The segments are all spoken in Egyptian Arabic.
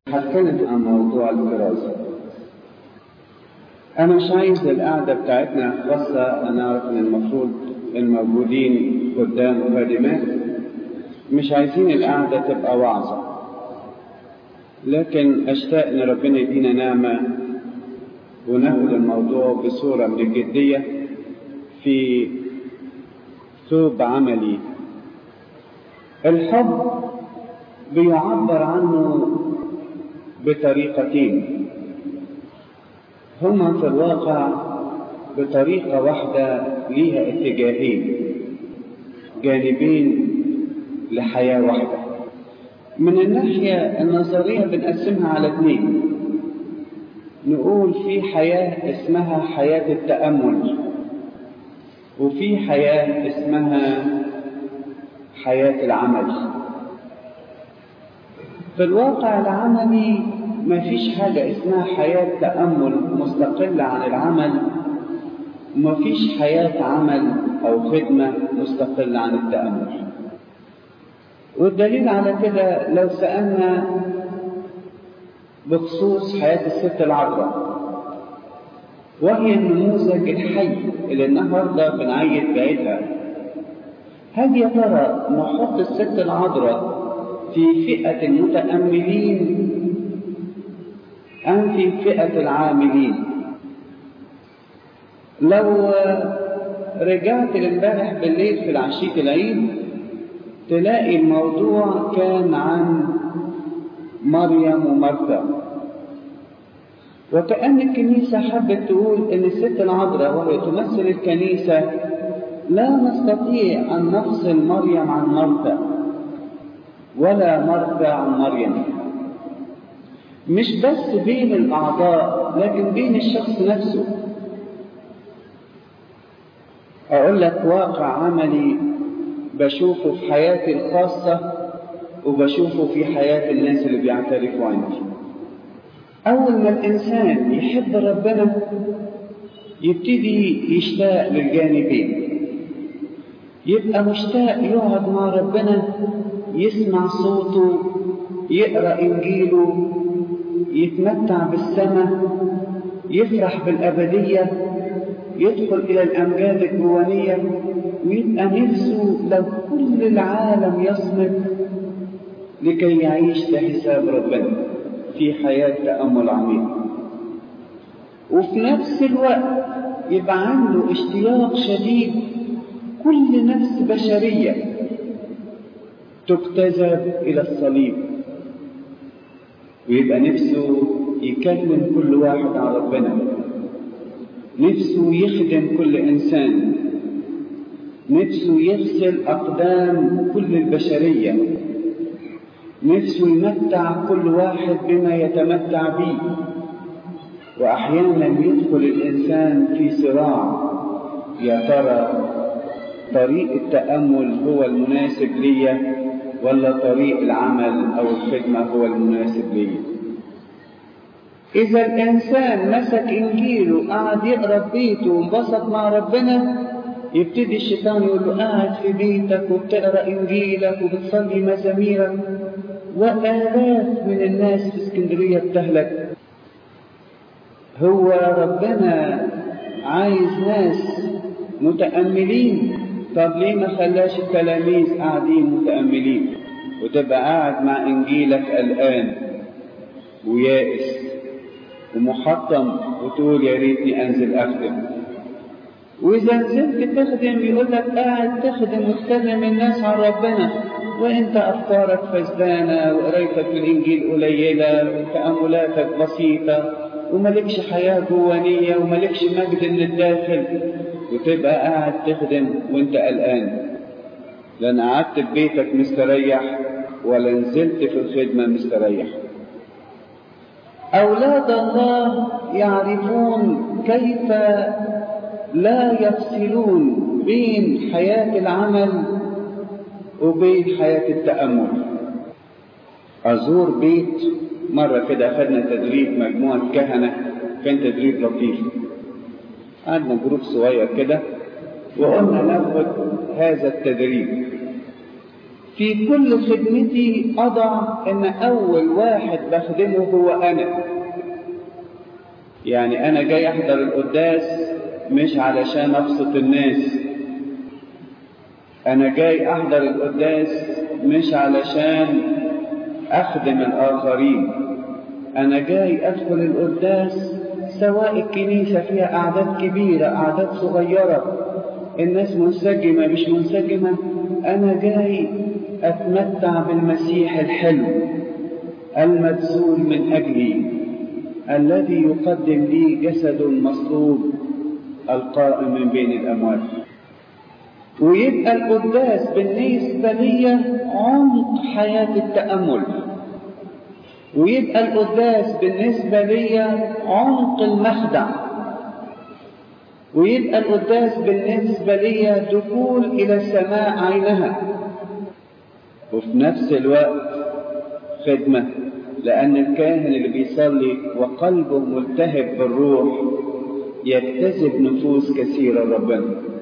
هتكلم عن موضوع الكرازة أنا مش عايز القعدة بتاعتنا خاصة أنا أعرف إن المفروض الموجودين قدام خادمات مش عايزين القعدة تبقى وعظة لكن أشتاق إن ربنا يدينا نعمة وناخد الموضوع بصورة من الجدية في ثوب عملي الحب بيعبر عنه بطريقتين هما في الواقع بطريقة واحدة ليها اتجاهين جانبين لحياة واحدة من الناحية النظرية بنقسمها على اثنين نقول في حياة اسمها حياة التأمل وفي حياة اسمها حياة العمل في الواقع العملي ما فيش حاجة اسمها حياة تأمل مستقلة عن العمل وما فيش حياة عمل أو خدمة مستقلة عن التأمل والدليل على كده لو سألنا بخصوص حياة الست العذراء وهي النموذج الحي اللي النهارده بنعيد بعيدها هل يا ترى نحط الست العذراء في فئة المتأملين أم في فئة العاملين لو رجعت لامبارح بالليل في العشية العيد تلاقي الموضوع كان عن مريم ومرثا وكأن الكنيسة حبت تقول إن الست العذراء وهي تمثل الكنيسة لا نستطيع أن نفصل مريم عن مرثا ولا مرثا عن مريم مش بس بين الأعضاء لكن بين الشخص نفسه أقول لك واقع عملي بشوفه في حياتي الخاصة وبشوفه في حياة الناس اللي بيعترفوا عندي أول ما الإنسان يحب ربنا يبتدي يشتاق للجانبين يبقى مشتاق يقعد مع ربنا يسمع صوته يقرأ إنجيله يتمتع بالسماء يفرح بالأبدية يدخل إلى الأمجاد الجوانية ويبقى نفسه لو كل العالم يصمت لكي يعيش لحساب ربنا في حياة تأمل عميق وفي نفس الوقت يبقى عنده اشتياق شديد كل نفس بشرية تجتذب إلى الصليب ويبقى نفسه يكلم كل واحد عن ربنا نفسه يخدم كل إنسان نفسه يغسل أقدام كل البشرية نفسه يمتع كل واحد بما يتمتع به وأحيانا يدخل الإنسان في صراع يا ترى طريق التأمل هو المناسب لي ولا طريق العمل أو الخدمة هو المناسب لي إذا الإنسان مسك إنجيله قعد يقرأ في بيته وانبسط مع ربنا يبتدي الشيطان يقول له قاعد في بيتك وبتقرأ إنجيلك وبتصلي مزاميرك وآلاف من الناس في اسكندرية بتهلك هو ربنا عايز ناس متأملين طب ليه ما خلاش التلاميذ قاعدين متأملين وتبقى قاعد مع إنجيلك قلقان ويائس ومحطم وتقول يا ريتني أنزل أخدم وإذا نزلت تخدم يقول لك قاعد تخدم وتكلم الناس عن ربنا وانت افكارك فسدانه وقرايتك الانجيل قليله وتاملاتك بسيطه وملكش حياه جوانيه وملكش مجد من الداخل وتبقى قاعد تخدم وانت قلقان لان قعدت في بيتك مستريح ولا نزلت في الخدمه مستريح اولاد الله يعرفون كيف لا يفصلون بين حياه العمل وبين حياة التأمل أزور بيت مرة كده أخذنا تدريب مجموعة كهنة كان تدريب لطيف قعدنا جروب صغير كده وقلنا ناخد هذا التدريب في كل خدمتي أضع أن أول واحد بخدمه هو أنا يعني أنا جاي أحضر القداس مش علشان أبسط الناس أنا جاي أحضر القداس مش علشان أخدم الآخرين أنا جاي أدخل القداس سواء الكنيسة فيها أعداد كبيرة أعداد صغيرة الناس منسجمة مش منسجمة أنا جاي أتمتع بالمسيح الحلو المبذول من أجلي الذي يقدم لي جسد مصلوب القائم من بين الأموات ويبقى القداس بالنسبة لي عمق حياة التأمل ويبقى القداس بالنسبة لي عمق المخدع ويبقى القداس بالنسبة لي دخول إلى السماء عينها وفي نفس الوقت خدمة لأن الكاهن اللي بيصلي وقلبه ملتهب بالروح يجتذب نفوس كثيرة ربنا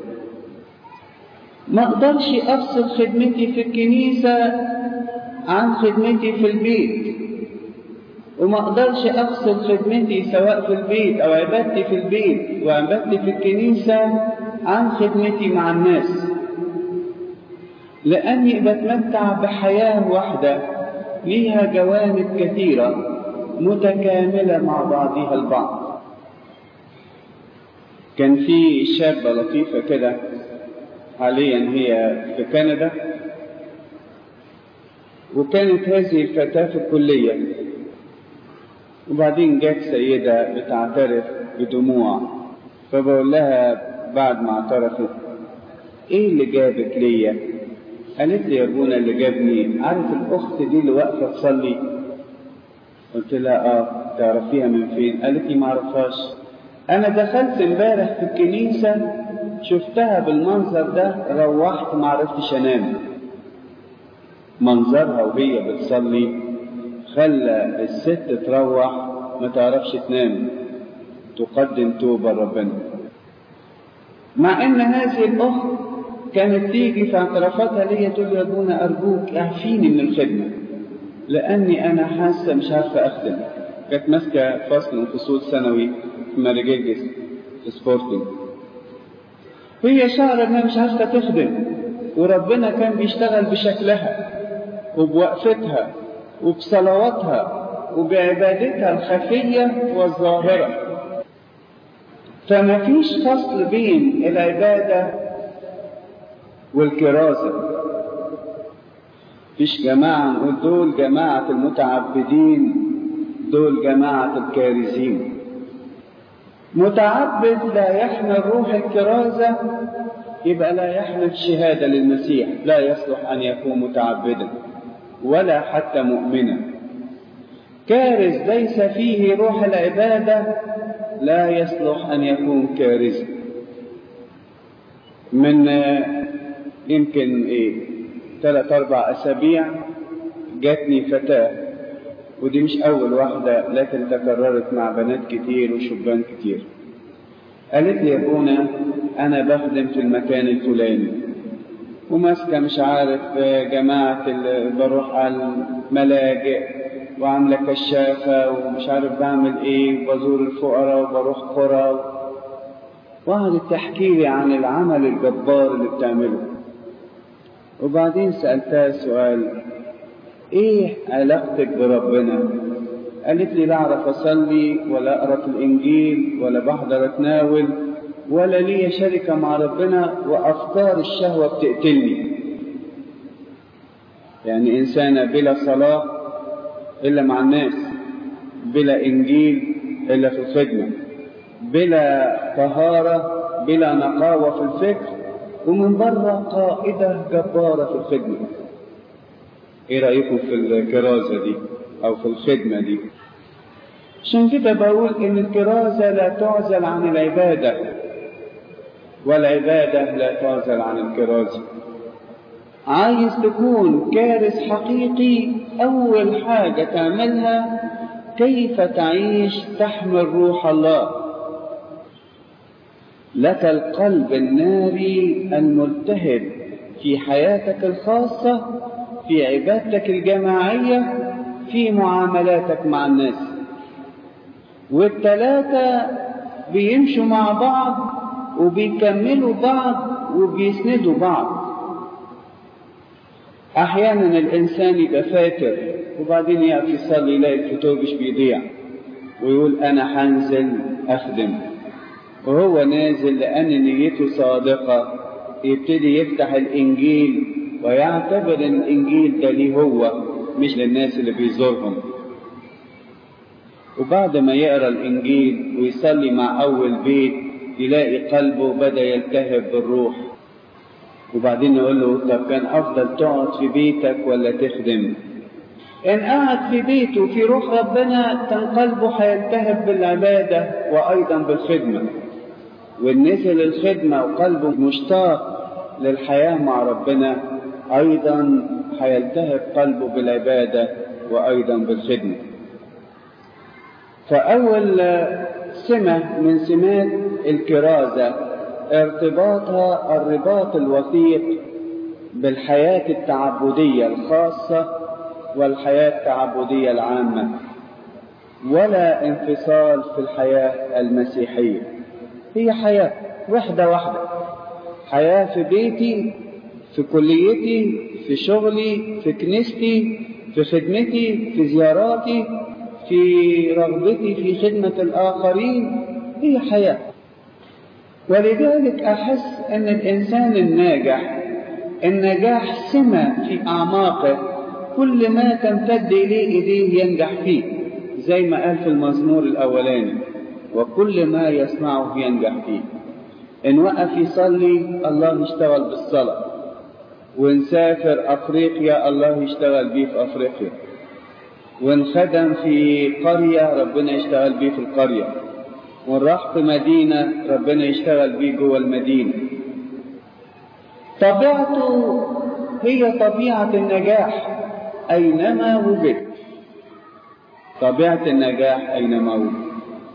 ما اقدرش افصل خدمتي في الكنيسة عن خدمتي في البيت وما اقدرش افصل خدمتي سواء في البيت او عبادتي في البيت وعبادتي في الكنيسة عن خدمتي مع الناس لاني بتمتع بحياة واحدة ليها جوانب كثيرة متكاملة مع بعضها البعض كان في شابة لطيفة كده حاليا هي في كندا وكانت هذه الفتاة في الكلية وبعدين جت سيدة بتعترف بدموع فبقول لها بعد ما اعترفت ايه اللي جابك ليا قالت لي يا ابونا اللي جابني عارف الاخت دي اللي واقفه تصلي قلت لها اه تعرفيها من فين قالت لي ما اعرفهاش انا دخلت امبارح في الكنيسه شفتها بالمنظر ده روحت ما عرفتش انام منظرها وهي بتصلي خلى الست تروح ما تعرفش تنام تقدم توبة ربنا مع ان هذه الاخت كانت تيجي في اعترافاتها ليا تقول لي يا ابونا ارجوك اعفيني من الخدمة لاني انا حاسة مش عارفة اخدم كانت ماسكة فصل من فصول ثانوي في ماريجيجس في سبورتنج هي شعر انها مش عارفة تخدم وربنا كان بيشتغل بشكلها وبوقفتها وبصلواتها وبعبادتها الخفية والظاهرة فما فيش فصل بين العبادة والكرازة فيش جماعة نقول دول جماعة المتعبدين دول جماعة الكارزين متعبد لا يحمل روح الكرازة يبقى لا يحمل شهادة للمسيح لا يصلح أن يكون متعبدا ولا حتى مؤمنا كارز ليس فيه روح العبادة لا يصلح أن يكون كارزا من يمكن إيه ثلاث أربع أسابيع جاتني فتاة ودي مش أول واحدة لكن تكررت مع بنات كتير وشبان كتير قالت لي يا ابونا أنا بخدم في المكان الفلاني وماسكة مش عارف جماعة بروح على الملاجئ وعاملة كشافة ومش عارف بعمل ايه وبزور الفقراء وبروح قرى وقعدت تحكي لي عن العمل الجبار اللي بتعمله وبعدين سألتها سؤال ايه علاقتك بربنا قالت لي لا اعرف اصلي ولا اقرا في الانجيل ولا بحضر اتناول ولا لي شركة مع ربنا وافكار الشهوة بتقتلني يعني انسانة بلا صلاة الا مع الناس بلا انجيل الا في الخدمة بلا طهارة بلا نقاوة في الفكر ومن بره قائدة جبارة في الخدمة ايه رأيكم في الكرازة دي او في الخدمة دي عشان كده بقول ان الكرازة لا تعزل عن العبادة والعبادة لا تعزل عن الكرازة عايز تكون كارث حقيقي اول حاجة تعملها كيف تعيش تحمل روح الله لك القلب الناري الملتهب في حياتك الخاصة في عبادتك الجماعية في معاملاتك مع الناس والثلاثة بيمشوا مع بعض وبيكملوا بعض وبيسندوا بعض أحيانا الإنسان يبقى فاتر وبعدين يقف يصلي يلاقي الفطور مش بيضيع ويقول أنا هنزل أخدم وهو نازل لأن نيته صادقة يبتدي يفتح الإنجيل ويعتبر الإنجيل ده ليه هو مش للناس اللي بيزورهم وبعد ما يقرأ الإنجيل ويصلي مع أول بيت يلاقي قلبه بدأ يلتهب بالروح وبعدين يقول له طب كان أفضل تقعد في بيتك ولا تخدم إن قعد في بيته في روح ربنا كان قلبه هيلتهب بالعبادة وأيضا بالخدمة وإن نزل الخدمة وقلبه مشتاق للحياة مع ربنا أيضا هيلتهب قلبه بالعبادة وأيضا بالخدمة فأول سمة من سمات الكرازة ارتباطها الرباط الوثيق بالحياة التعبدية الخاصة والحياة التعبدية العامة ولا انفصال في الحياة المسيحية هي حياة وحدة واحدة حياة في بيتي في كليتي في شغلي في كنيستي في خدمتي في زياراتي في رغبتي في خدمة الآخرين هي حياة ولذلك أحس أن الإنسان الناجح النجاح سمة في أعماقه كل ما تمتد إليه إيديه ينجح فيه زي ما قال في المزمور الأولاني وكل ما يصنعه ينجح فيه إن وقف يصلي الله يشتغل بالصلاة وإن سافر أفريقيا الله يشتغل بيه في أفريقيا وإن خدم في قرية ربنا يشتغل بيه في القرية وإن راح في مدينة ربنا يشتغل بيه جوه المدينة طبيعته هي طبيعة النجاح أينما وجد طبيعة النجاح أينما وجد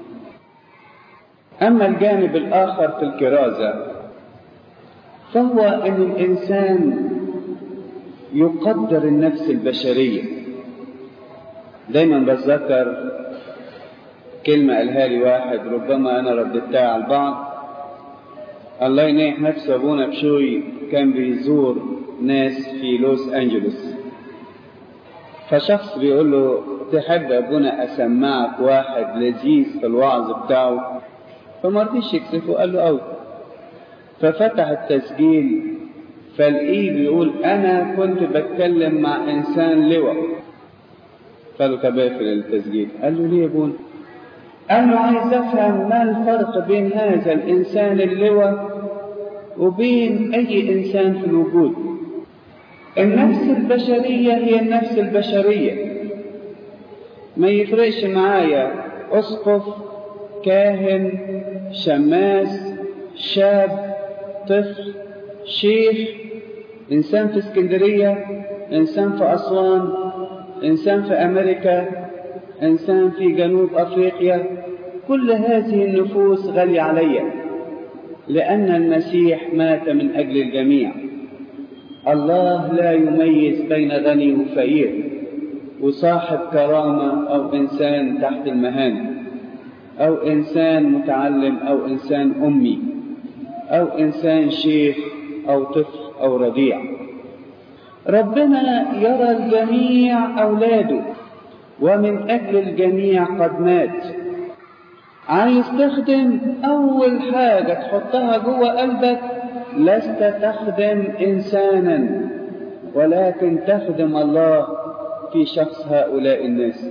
أما الجانب الآخر في الكرازة فهو أن الإنسان يقدر النفس البشرية دايما بتذكر كلمة قالها لي واحد ربما أنا رددتها على البعض الله ينيح نفسه أبونا بشوي كان بيزور ناس في لوس أنجلوس فشخص بيقول له تحب أبونا أسمعك واحد لذيذ في الوعظ بتاعه فما رضيش يكسفه قال له أوي ففتح التسجيل فالإيه بيقول أنا كنت بتكلم مع إنسان لواء قال له طب اقفل التسجيل قال له ليه يا ابونا قال له عايز افهم ما الفرق بين هذا الانسان اللواء وبين اي انسان في الوجود النفس البشريه هي النفس البشريه ما يفرقش معايا اسقف كاهن شماس شاب طفل شيخ انسان في اسكندريه انسان في اسوان إنسان في أمريكا إنسان في جنوب أفريقيا كل هذه النفوس غالية علي لأن المسيح مات من أجل الجميع الله لا يميز بين غني وفقير وصاحب كرامة أو إنسان تحت المهانة أو إنسان متعلم أو إنسان أمي أو إنسان شيخ أو طفل أو رضيع ربنا يرى الجميع أولاده ومن أجل الجميع قد مات عايز تخدم أول حاجة تحطها جوه قلبك لست تخدم إنسانا ولكن تخدم الله في شخص هؤلاء الناس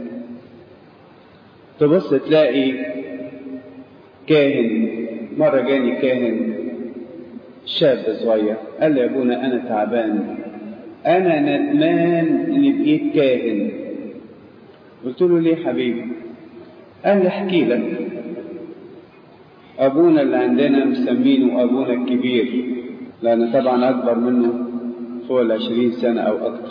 تبص تلاقي كاهن مرة جاني كاهن شاب صغير قال لي يا ابونا أنا تعبان أنا ندمان إني بقيت كاهن قلت له ليه حبيبي قال لي احكي لك أبونا اللي عندنا مسمينه أبونا الكبير لأن طبعا أكبر منه فوق العشرين سنة أو أكثر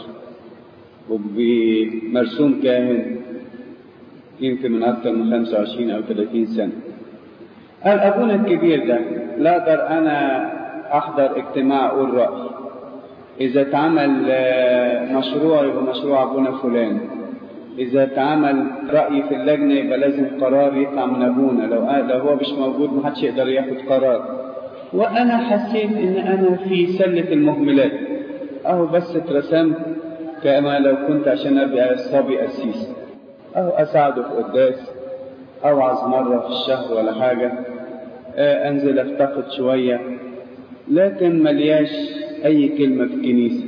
وبمرسوم كاهن يمكن من أكثر من خمسة وعشرين أو ثلاثين سنة قال أبونا الكبير ده لا أقدر أنا أحضر اجتماع أقول رأي إذا اتعمل مشروع يبقى مشروع أبونا فلان إذا اتعمل رأي في اللجنة يبقى لازم قرار يطلع من أبونا لو لو هو مش موجود محدش يقدر ياخد قرار وأنا حسيت إن أنا في سلة المهملات أهو بس اترسمت كما لو كنت عشان أبقى صبي أسيس أو أساعده في قداس أوعظ مرة في الشهر ولا حاجة أنزل أفتقد شوية لكن ملياش أي كلمة في الكنيسة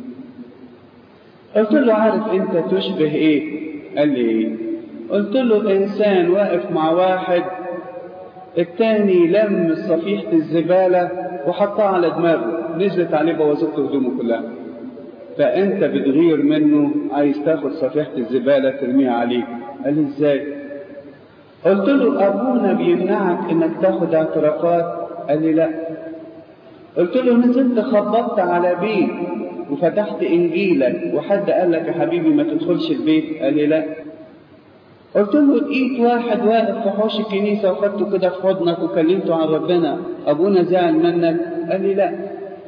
قلت له عارف أنت تشبه إيه؟ قال لي إيه؟ قلت له إنسان واقف مع واحد التاني لم صفيحة الزبالة وحطها على دماغه نزلت عليه بوظت هدومه كلها فأنت بتغير منه عايز تاخد صفيحة الزبالة ترميها عليه قال لي إزاي؟ قلت له أبونا بيمنعك إنك تاخد اعترافات قال لي لا قلت له نزلت خبطت على بيت وفتحت إنجيلك وحد قال لك يا حبيبي ما تدخلش البيت قال لي لا قلت له لقيت واحد واقف في حوش الكنيسة وخدته كده في حضنك وكلمته عن ربنا أبونا زعل منك قال لي لا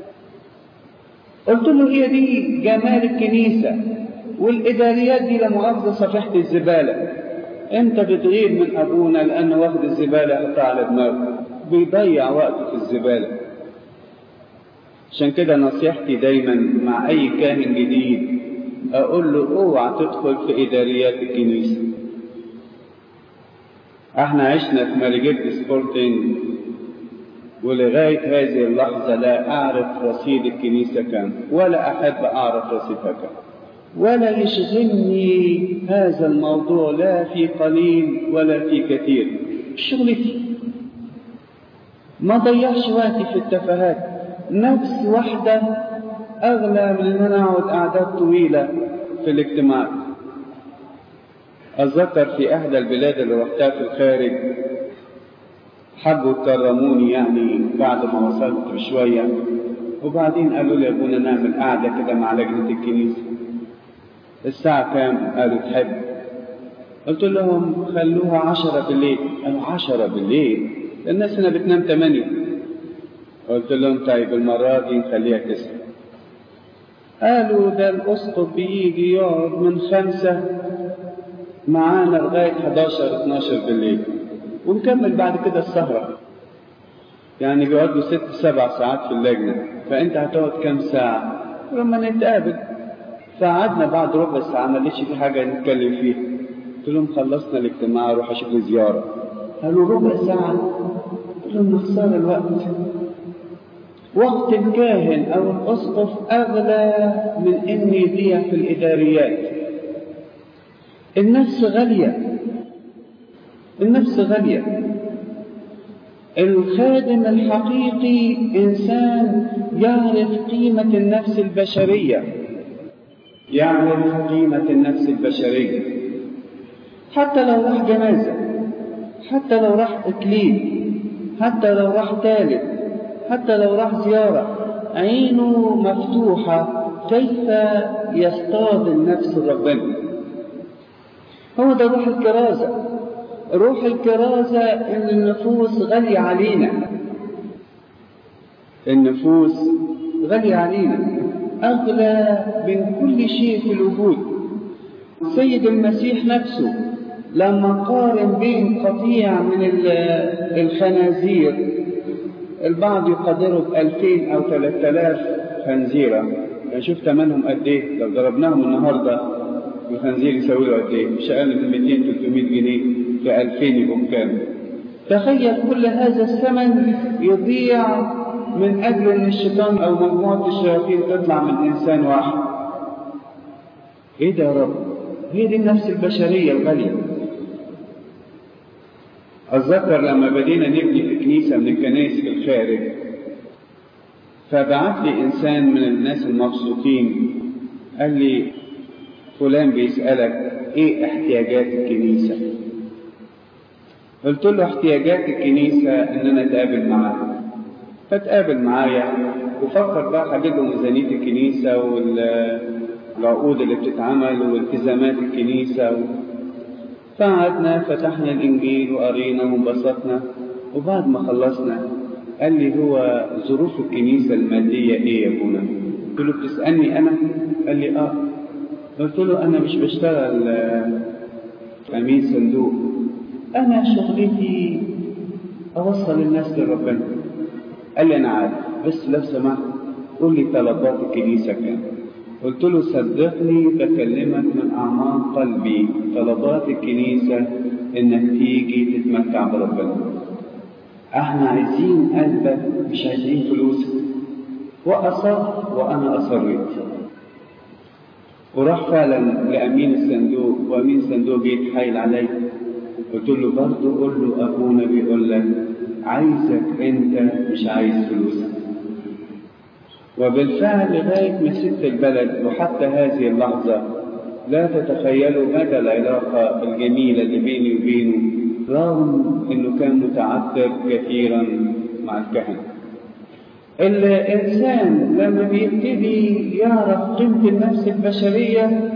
قلت له هي دي جمال الكنيسة والإداريات دي لمؤاخذة صفيحة الزبالة أنت بتغير من أبونا لأنه واخد الزبالة يحطها على دماغه بيضيع وقته في الزبالة عشان كده نصيحتي دايما مع أي كاهن جديد أقول له اوعى تدخل في إداريات الكنيسة احنا عشنا في ماريجيت سبورتنج ولغاية هذه اللحظة لا أعرف رصيد الكنيسة كم ولا أحب أعرف رصيدها كم ولا يشغلني هذا الموضوع لا في قليل ولا في كثير شغلتي ما ضيعش وقتي في التفاهات نفس واحدة أغلى من أن أنا أقعد أعداد طويلة في الاجتماع أتذكر في إحدى البلاد اللي رحتها في الخارج حبوا يكرموني يعني بعد ما وصلت بشوية وبعدين قالوا لي يا ابونا نعمل قعدة كده مع لجنة الكنيسة الساعة كام؟ قالوا تحب قلت لهم خلوها عشرة بالليل قالوا عشرة بالليل الناس هنا بتنام تمانية قلت لهم طيب المرة دي نخليها تسعة قالوا ده الأسقف بيجي يقعد من خمسة معانا لغاية 11 12 بالليل ونكمل بعد كده السهرة يعني بيقعدوا ست سبع ساعات في اللجنة فأنت هتقعد كام ساعة لما نتقابل فقعدنا بعد ربع ساعة ما لقيتش في حاجة نتكلم فيها قلت لهم خلصنا الاجتماع أروح أشوف لي زيارة قالوا ربع ساعة قلت لهم نخسر الوقت وقت الكاهن أو الأسقف أغلى من إني يضيع في الإداريات النفس غالية النفس غالية الخادم الحقيقي إنسان يعرف قيمة النفس البشرية يعرف قيمة النفس البشرية حتى لو راح جنازة حتى لو راح إكليل حتى لو راح تالت حتى لو راح زيارة عينه مفتوحة كيف يصطاد النفس ربنا هو ده روح الكرازة روح الكرازة إن النفوس غالية علينا النفوس غالية علينا أغلى من كل شيء في الوجود سيد المسيح نفسه لما قارن بين قطيع من الخنازير البعض يقدره بألفين أو ثلاثة آلاف خنزيرة يعني شوف ثمنهم قد إيه لو ضربناهم النهاردة الخنزير يساوي له قد إيه مش أقل من 200 300 جنيه في 2000 يبقوا بكام تخيل كل هذا الثمن يضيع من أجل أن الشيطان أو مجموعة الشياطين تطلع من إنسان واحد إيه ده يا رب؟ هي دي النفس البشرية الغالية أتذكر لما بدينا نبني في كنيسة من الكنائس في الخارج فبعت لي إنسان من الناس المبسوطين قال لي فلان بيسألك إيه احتياجات الكنيسة؟ قلت له احتياجات الكنيسة إن أنا أتقابل معاه فتقابل معايا وفكر بقى حدد له ميزانية الكنيسة والعقود اللي بتتعمل والتزامات الكنيسة و... فقعدنا فتحنا الإنجيل وقرينا وانبسطنا وبعد ما خلصنا قال لي هو ظروف الكنيسة المادية إيه يا أبونا؟ قلت له بتسألني أنا قال لي آه قلت له أنا مش بشتغل أمين صندوق أنا شغلتي أوصل الناس لربنا قال لي أنا عارف بس لو سمحت قول لي طلبات الكنيسة كام قلت له صدقني بكلمك من أعماق قلبي طلبات الكنيسة إنك تيجي تتمتع بربنا احنا عايزين قلبك مش عايزين فلوسك وأصر وأنا أصريت وراح فعلا لأمين الصندوق وأمين الصندوق جه يتحايل علي قلت له برضه قول له أبونا بيقول لك عايزك أنت مش عايز فلوسك وبالفعل لغاية ما سبت البلد وحتى هذه اللحظة لا تتخيلوا مدى العلاقة الجميلة اللي بيني وبينه رغم انه كان متعثر كثيرا مع الكهنة الإنسان لما بيبتدي يعرف قيمة النفس البشرية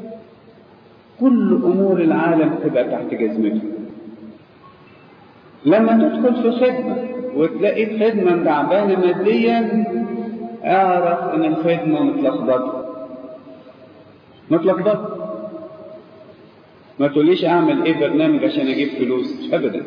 كل أمور العالم تبقى تحت جزمته لما تدخل في خدمة وتلاقي الخدمة تعبانة ماديا اعرف ان الخدمة متلخبطة متلخبطة ما تقوليش اعمل ايه برنامج عشان اجيب فلوس ابدا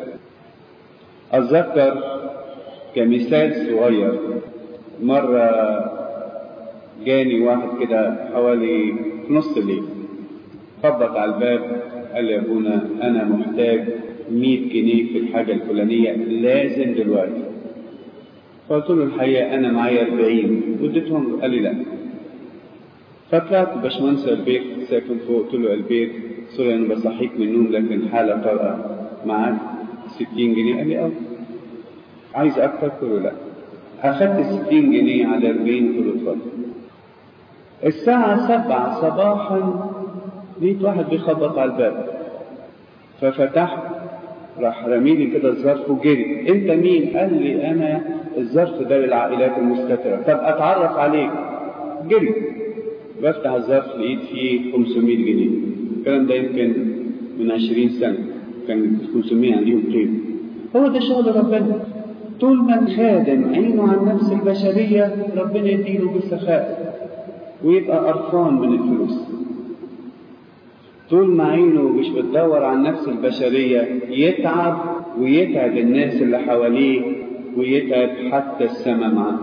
اتذكر كمثال صغير مرة جاني واحد كده حوالي في نص الليل خبط على الباب قال لي يا ابونا انا محتاج 100 جنيه في الحاجة الفلانية لازم دلوقتي فقلت له الحقيقة أنا معايا 40 واديتهم قال لي لا فطلعت باشمهندس البيت ساكن فوق قلت له البيت سوري أنا بصحيك من النوم لكن حالة طارئة معاك 60 جنيه قال لي أه عايز أكتر قلت له لا أخدت 60 جنيه على 40 قلت له اتفضل الساعة 7 صباحا لقيت واحد بيخبط على الباب ففتحت راح رميلي كده الظرف وجري انت مين قال لي انا الظرف ده للعائلات المستترة طب اتعرف عليك جري بفتح الظرف لقيت فيه 500 جنيه الكلام ده يمكن من 20 سنة كان 500 عليهم قيمة هو ده شغل ربنا طول ما الخادم عينه على النفس البشرية ربنا يديله بالسخاء ويبقى قرفان من الفلوس طول ما عينه مش بتدور على النفس البشرية يتعب ويتعب الناس اللي حواليه ويتعب حتى السماء معه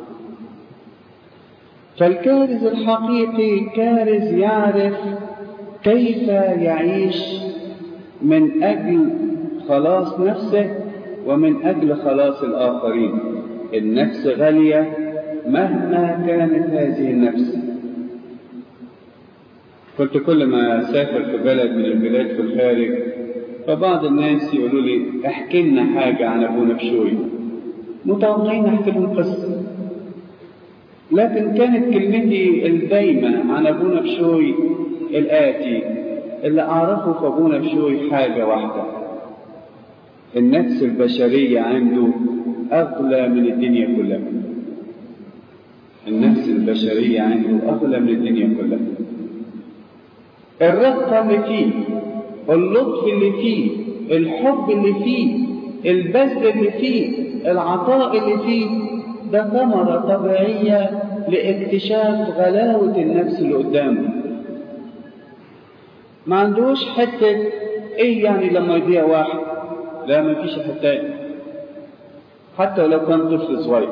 فالكارز الحقيقي كارز يعرف كيف يعيش من أجل خلاص نفسه ومن أجل خلاص الآخرين النفس غالية مهما كانت هذه النفس كنت كل ما أسافر في بلد من البلاد في الخارج فبعض الناس يقولوا لي احكي لنا حاجة عن أبونا بشوي متوقعين أحكي لهم قصة لكن كانت كلمتي الدايمة عن أبونا بشوي الآتي اللي أعرفه في أبونا بشوي حاجة واحدة النفس البشرية عنده أغلى من الدنيا كلها النفس البشرية عنده أغلى من الدنيا كلها الرقة اللي فيه اللطف اللي فيه الحب اللي فيه البذل اللي فيه العطاء اللي فيه ده ثمرة طبيعية لاكتشاف غلاوة النفس اللي قدامه ما عندوش حتة ايه يعني لما يضيع واحد لا ما فيش حتى حتى لو كان طفل صغير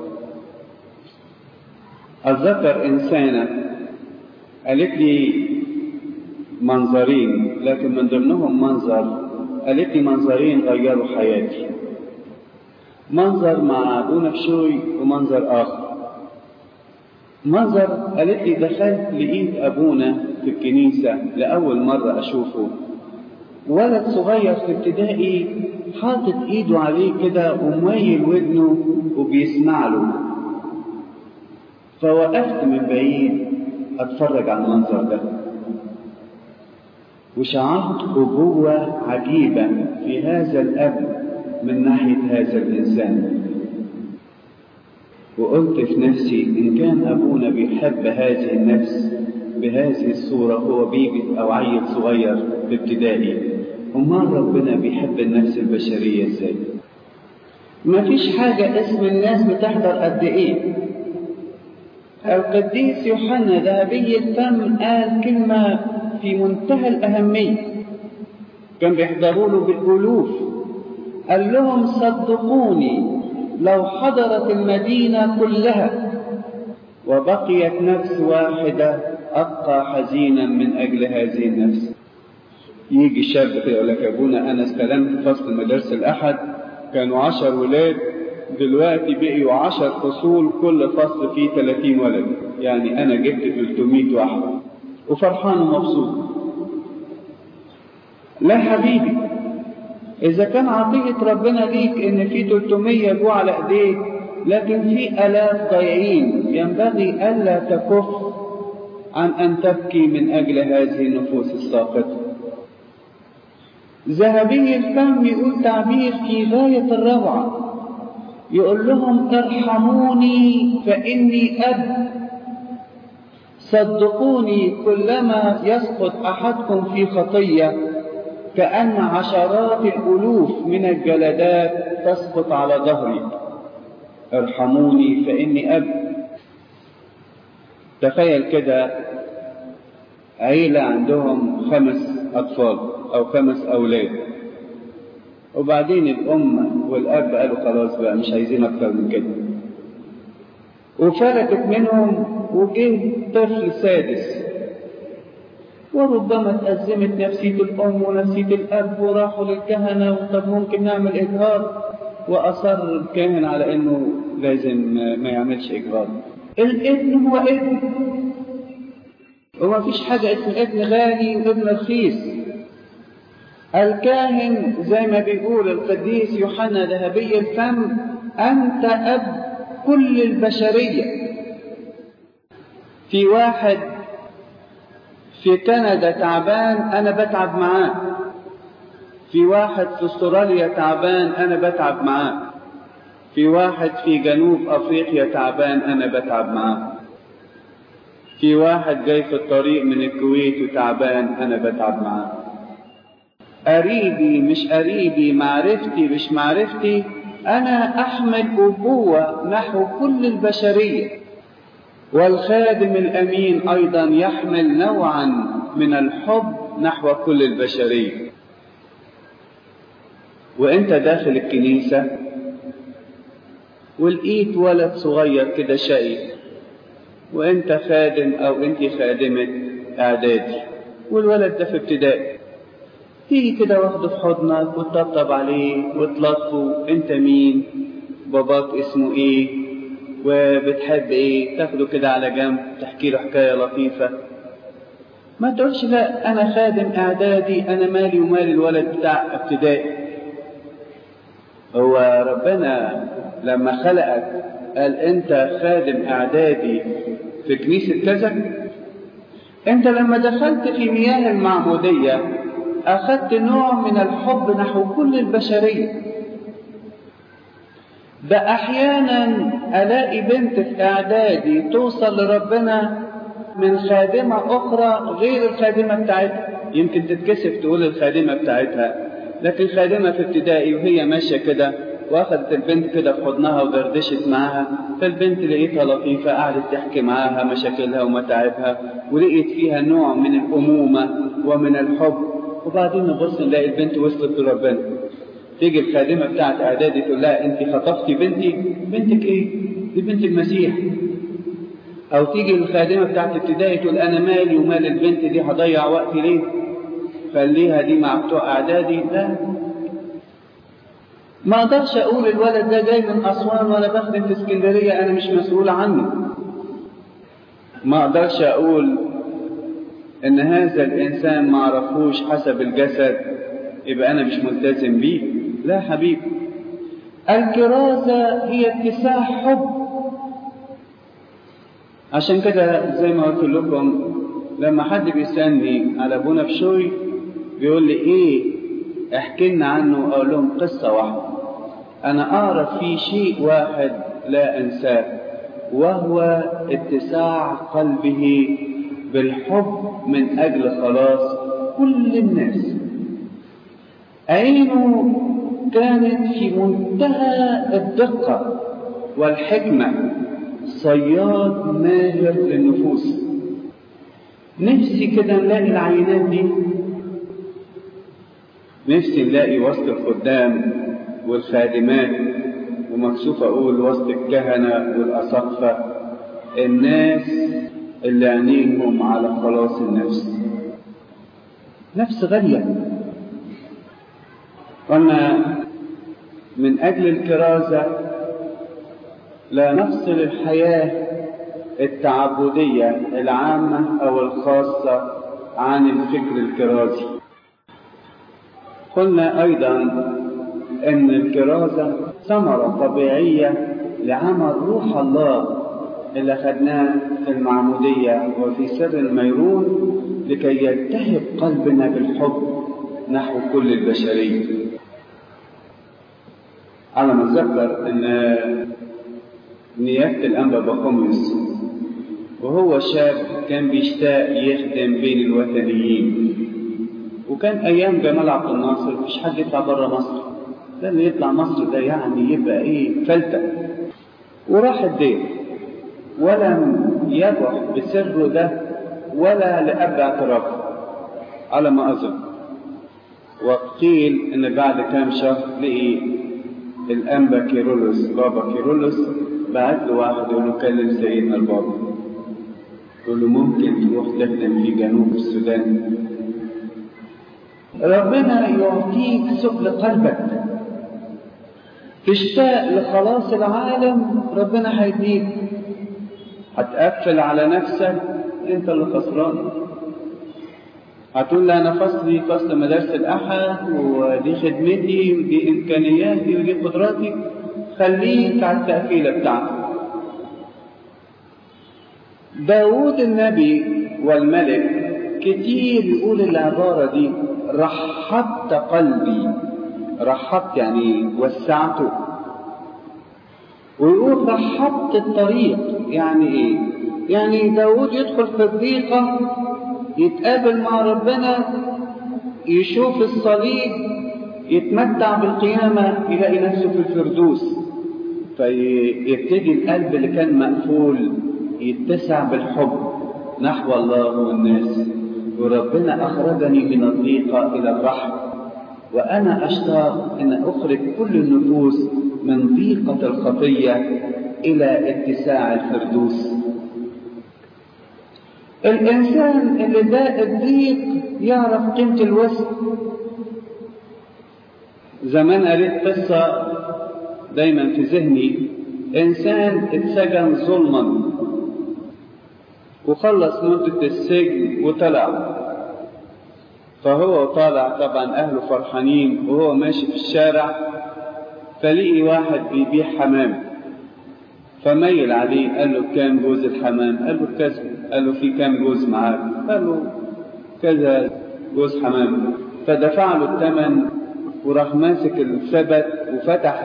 أتذكر إنسانة قالت لي منظرين لكن من ضمنهم منظر قالت لي منظرين غيروا حياتي منظر مع أبونا بشوي ومنظر آخر منظر قالت لي دخلت لقيت أبونا في الكنيسة لأول مرة أشوفه ولد صغير في ابتدائي حاطط ايده عليه كده وميل ودنه وبيسمع له فوقفت من بعيد اتفرج على المنظر ده وشعرت أبوة عجيبة في هذا الأب من ناحية هذا الإنسان وقلت في نفسي إن كان أبونا بيحب هذه النفس بهذه الصورة هو بيبي أو عيل صغير في ابتدائي أمال ربنا بيحب النفس البشرية إزاي؟ ما فيش حاجة اسم الناس بتحضر قد إيه القديس يوحنا ذهبي الفم قال كلمة في منتهى الأهمية كان بيحضروا له بالألوف قال لهم صدقوني لو حضرت المدينة كلها وبقيت نفس واحدة أبقى حزينا من أجل هذه النفس يجي شاب كده يقول لك يا ابونا أنا استلمت فصل مدارس الأحد كانوا عشر ولاد دلوقتي بقيوا عشر فصول كل فصل فيه 30 ولد يعني أنا جبت 300 واحد وفرحان ومبسوط لا حبيبي إذا كان عطية ربنا ليك إن في 300 جوع على إيديك لكن في آلاف ضايعين ينبغي ألا تكف عن أن تبكي من أجل هذه النفوس الساقطة ذهبي الفم يقول تعبير في غاية الروعة يقول لهم ارحموني فإني أب صدقوني كلما يسقط أحدكم في خطية كأن عشرات الألوف من الجلدات تسقط على ظهري ارحموني فإني أب تخيل كده عيلة عندهم خمس أطفال أو خمس أولاد وبعدين الأم والأب قالوا خلاص بقى مش عايزين أكتر من كده وفلتت منهم وجه طفل سادس وربما تأزمت نفسية الأم ونفسية الأب وراحوا للكهنة وطب ممكن نعمل إجهاض وأصر الكاهن على إنه لازم ما يعملش إجهاض الابن هو ابن وما فيش حاجة اسم ابن غالي وابن رخيص الكاهن زي ما بيقول القديس يوحنا ذهبي الفم أنت أب كل البشرية في واحد في كندا تعبان أنا بتعب معاه في واحد في استراليا تعبان أنا بتعب معاه في واحد في جنوب أفريقيا تعبان أنا بتعب معاه في واحد جاي في الطريق من الكويت وتعبان أنا بتعب معاه قريبي مش قريبي معرفتي مش معرفتي أنا أحمل أبوة نحو كل البشرية والخادم الأمين أيضا يحمل نوعا من الحب نحو كل البشرية وانت داخل الكنيسة ولقيت ولد صغير كده شقي وانت خادم او انت خادمة اعدادي والولد ده في ابتدائي تيجي كده واخده في حضنك وتطبطب عليه وتلطفه انت مين باباك اسمه ايه وبتحب ايه تاخده كده على جنب تحكي له حكاية لطيفة ما تقولش لا انا خادم اعدادي انا مالي ومال الولد بتاع ابتدائي هو ربنا لما خلقك قال انت خادم اعدادي في كنيسة كذا انت لما دخلت في مياه المعمودية اخذت نوع من الحب نحو كل البشرية ده احيانا الاقي بنت في اعدادي توصل لربنا من خادمة اخرى غير الخادمة بتاعتها يمكن تتكسف تقول الخادمة بتاعتها لكن خادمة في ابتدائي وهي ماشية كده واخدت البنت كده في حضنها ودردشت معاها فالبنت لقيتها لطيفة قعدت تحكي معاها مشاكلها ومتاعبها ولقيت فيها نوع من الأمومة ومن الحب وبعدين نبص نلاقي البنت وصلت لربنا تيجي الخادمة بتاعت إعدادي تقول لها أنت خطفتي بنتي بنتك إيه؟ دي بنت المسيح أو تيجي الخادمة بتاعت ابتدائي تقول أنا مالي ومال البنت دي هضيع وقتي ليه؟ خليها دي مع بتوع اعدادي لا ما اقدرش اقول الولد ده جاي من اسوان وانا بخدم في اسكندريه انا مش مسؤول عنه ما اقدرش اقول ان هذا الانسان ما عرفوش حسب الجسد يبقى انا مش ملتزم بيه لا حبيبي الكرازه هي اتساع حب عشان كده زي ما قلت لكم لما حد بيسالني على ابونا بشوي بيقول لي ايه احكي لنا عنه اقول لهم قصه واحده انا اعرف في شيء واحد لا انساه وهو اتساع قلبه بالحب من اجل خلاص كل الناس عينه كانت في منتهى الدقه والحكمه صياد ماهر للنفوس نفسي كده نلاقي العينات دي نفسي نلاقي وسط الخدام والخادمات ومكسوف اقول وسط الكهنه والاساقفه الناس اللي عينيهم على خلاص النفس نفس غاليه قلنا من اجل الكرازه لا نفصل الحياه التعبديه العامه او الخاصه عن الفكر الكرازي قلنا ايضا ان الكرازه ثمره طبيعيه لعمل روح الله اللي خدناه في المعموديه وفي سر الميرون لكي يلتهب قلبنا بالحب نحو كل البشريه على ما اتذكر ان نيافه الانبا بقوميوس وهو شاب كان بيشتاق يخدم بين الوثنيين وكان ايام جمال عبد الناصر مفيش حد يطلع بره مصر لان يطلع مصر ده يعني يبقى ايه فلتة وراح الدير ولم يبح بسره ده ولا لأب اعتراف على ما أظن وقيل إن بعد كام شهر لقي الأنبا كيرولوس بابا كيرولوس بعت له واحد يقول له كلم سيدنا البابا يقول له ممكن تروح تخدم في جنوب السودان ربنا يعطيك سبل قلبك تشتاق لخلاص العالم ربنا هيديك هتقفل على نفسك انت اللي خسران هتقول لي انا فصلي فصل مدارس الاحد ودي خدمتي ودي امكانياتي ودي قدراتي خليك على التقفيله بتاعتك داود النبي والملك كتير يقول العبارة دي رحبت قلبي رحبت يعني وسعته ويقول رحبت الطريق يعني ايه يعني داود يدخل في الضيقة يتقابل مع ربنا يشوف الصليب يتمتع بالقيامة يلاقي نفسه في الفردوس فيبتدي القلب اللي كان مقفول يتسع بالحب نحو الله والناس وربنا أخرجني من الضيقة إلى الرحم وأنا أشتاق أن أخرج كل النفوس من ضيقة الخطية إلى اتساع الفردوس الإنسان اللي داء الضيق يعرف قيمة الوسط زمان قريت قصة دايما في ذهني إنسان اتسجن ظلما وخلص مدة السجن وطلع فهو طالع طبعا أهله فرحانين وهو ماشي في الشارع فلقي واحد بيبيع حمام فميل عليه قال له كام جوز الحمام قال له كذا قال له في كام جوز معاك قال له كذا جوز حمام فدفع له الثمن وراح ماسك الثبت وفتح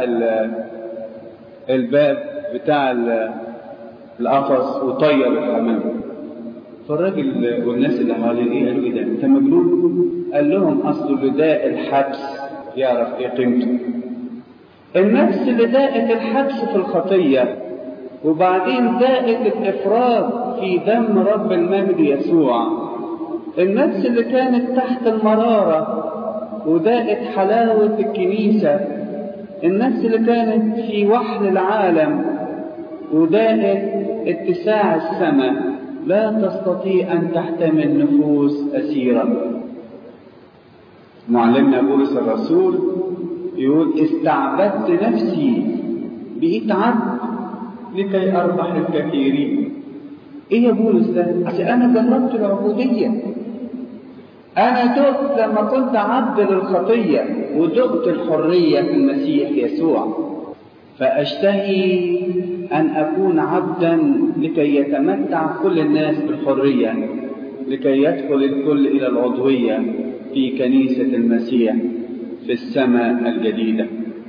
الباب بتاع القفص وطير الحمام فالراجل والناس اللي حواليه ايه قالوا ايه ده انت مجنون قال لهم اصل لداء الحبس يعرف ايه قيمته النفس اللي داءت الحبس في الخطيه وبعدين داءت الافراط في دم رب المجد يسوع النفس اللي كانت تحت المراره وداءت حلاوه الكنيسه النفس اللي كانت في وحل العالم وداءت اتساع السماء لا تستطيع أن تحتمل نفوس أسيرة معلمنا بولس الرسول يقول استعبدت نفسي بقيت عبد لكي أربح الكثيرين إيه يا بولس ده؟ عشان أنا جربت العبودية أنا دقت لما كنت عبد للخطية ودقت الحرية في المسيح يسوع فأشتهي أن أكون عبدا لكي يتمتع كل الناس بالحرية لكي يدخل الكل إلى العضوية في كنيسة المسيح في السماء الجديدة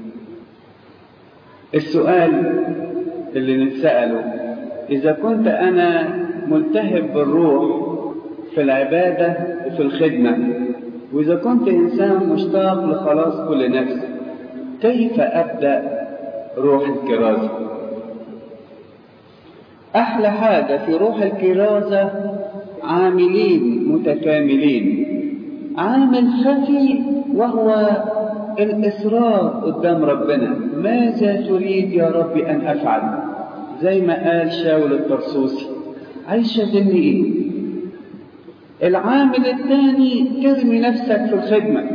السؤال اللي نتسأله إذا كنت أنا ملتهب بالروح في العبادة وفي الخدمة وإذا كنت إنسان مشتاق لخلاص كل نفس كيف أبدأ روح الكرازة أحلى حاجة في روح الكرازة عاملين متكاملين عامل خفي وهو الإصرار قدام ربنا ماذا تريد يا رب أن أفعل زي ما قال شاول الطرسوسي عايز شغلني إيه العامل الثاني ترمي نفسك في الخدمة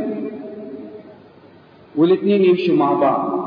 والاثنين يمشوا مع بعض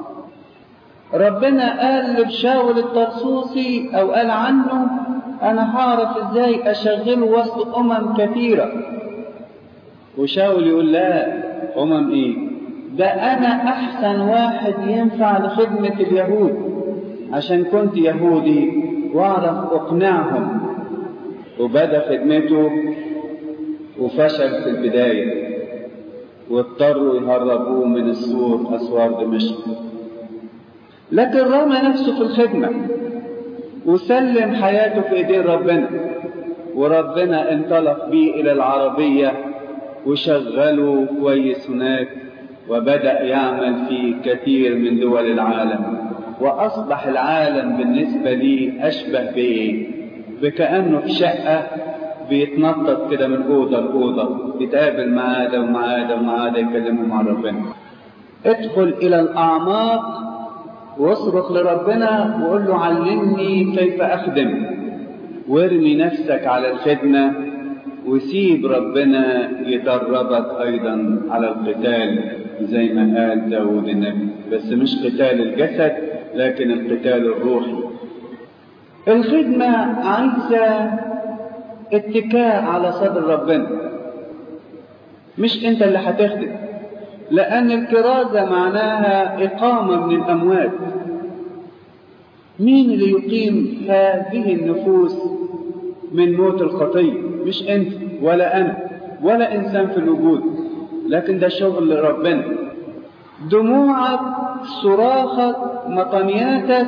ربنا قال لشاول الطرسوسي أو قال عنه أنا هعرف إزاي أشغله وسط أمم كثيرة وشاول يقول لا أمم إيه ده أنا أحسن واحد ينفع لخدمة اليهود عشان كنت يهودي وأعرف أقنعهم وبدأ خدمته وفشل في البداية واضطروا يهربوه من السور أسوار دمشق لكن رمى نفسه في الخدمة وسلم حياته في ايدين ربنا وربنا انطلق بيه الى العربية وشغله كويس هناك وبدأ يعمل في كثير من دول العالم وأصبح العالم بالنسبة لي أشبه بإيه؟ بكأنه في شقة بيتنطط كده من أوضة لأوضة يتقابل مع ده ومع ده ومع ده يكلموا مع ربنا ادخل إلى الأعماق واصرخ لربنا وقول له علمني كيف أخدم وارمي نفسك على الخدمة وسيب ربنا يدربك أيضا على القتال زي ما قال داود النبي بس مش قتال الجسد لكن القتال الروحي الخدمة عايزة اتكاء على صدر ربنا مش انت اللي هتخدم لأن الكرازة معناها إقامة من الأموات مين اللي يقيم هذه النفوس من موت الخطية مش أنت ولا أنا ولا إنسان في الوجود لكن ده شغل ربنا دموعك صراخك مطنياتك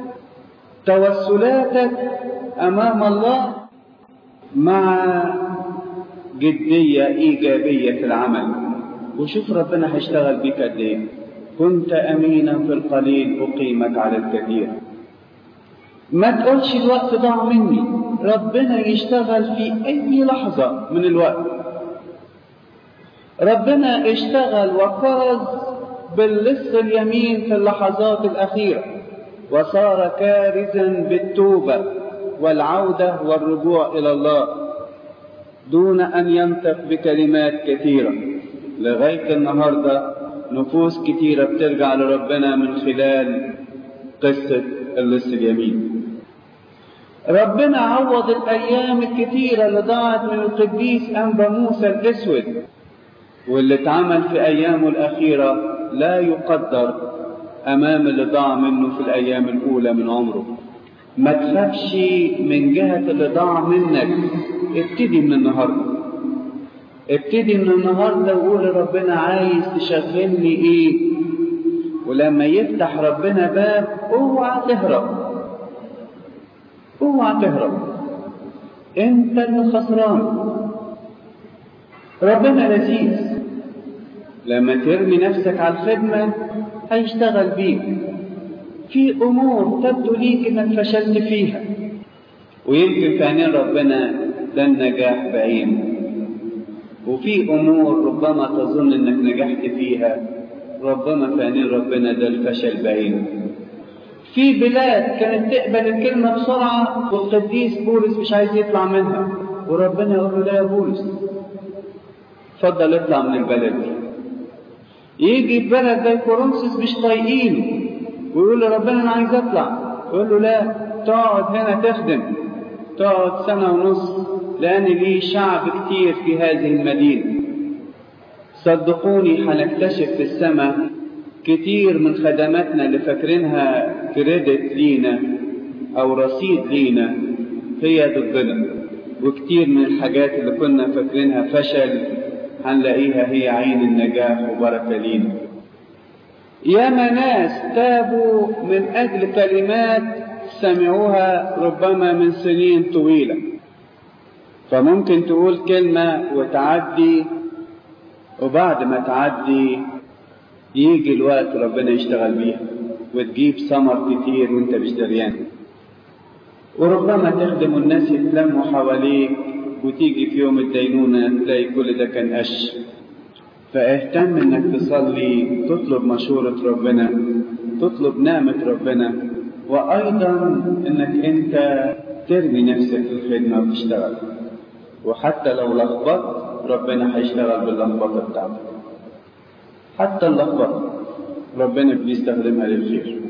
توسلاتك أمام الله مع جدية إيجابية في العمل وشوف ربنا هيشتغل بيك قد ايه كنت امينا في القليل اقيمك على الكثير ما تقولش الوقت ضاع مني ربنا يشتغل في اي لحظه من الوقت ربنا اشتغل وفرز باللص اليمين في اللحظات الاخيره وصار كارزا بالتوبه والعوده والرجوع الى الله دون ان ينطق بكلمات كثيره لغاية النهاردة نفوس كتيرة بترجع لربنا من خلال قصة اللص اليمين ربنا عوض الأيام الكتيرة اللي ضاعت من القديس أنبا موسى الأسود واللي اتعمل في أيامه الأخيرة لا يقدر أمام اللي ضاع منه في الأيام الأولى من عمره ما تخافش من جهة اللي ضاع منك ابتدي من النهارده ابتدي من النهارده وقول لربنا عايز تشغلني ايه ولما يفتح ربنا باب اوعى تهرب اوعى تهرب انت اللي خسران ربنا لذيذ لما ترمي نفسك على الخدمة هيشتغل بيك في أمور تبدو ليك إنك فشلت فيها ويمكن في عينين ربنا ده النجاح بعينه وفي أمور ربما تظن إنك نجحت فيها ربما في عينين ربنا ده الفشل بعينه في بلاد كانت تقبل الكلمة بسرعة والقديس بولس مش عايز يطلع منها وربنا يقول له لا يا بولس اتفضل اطلع من البلد يجي في بلد زي كورنثوس مش طايقينه ويقول له ربنا انا عايز اطلع يقول له لا تقعد هنا تخدم تقعد سنة ونص لأن لي شعب كتير في هذه المدينة صدقوني هنكتشف في السماء كتير من خدماتنا اللي فاكرينها كريدت لينا أو رصيد لينا هي ضدنا وكتير من الحاجات اللي كنا فاكرينها فشل هنلاقيها هي عين النجاح وبركة لينا ياما ناس تابوا من أجل كلمات سمعوها ربما من سنين طويلة فممكن تقول كلمة وتعدي وبعد ما تعدي يجي الوقت ربنا يشتغل بيها وتجيب ثمر كتير وانت مش دريان وربما تخدم الناس يتلموا حواليك وتيجي في يوم الدينونة تلاقي كل ده كان قش فاهتم انك تصلي تطلب مشورة ربنا تطلب نعمة ربنا وايضا انك انت ترمي نفسك في الخدمة وتشتغل وحتى لو لخبطت ربنا هيشتغل باللخبطة بتاعتك حتى اللخبطة ربنا بيستخدمها للخير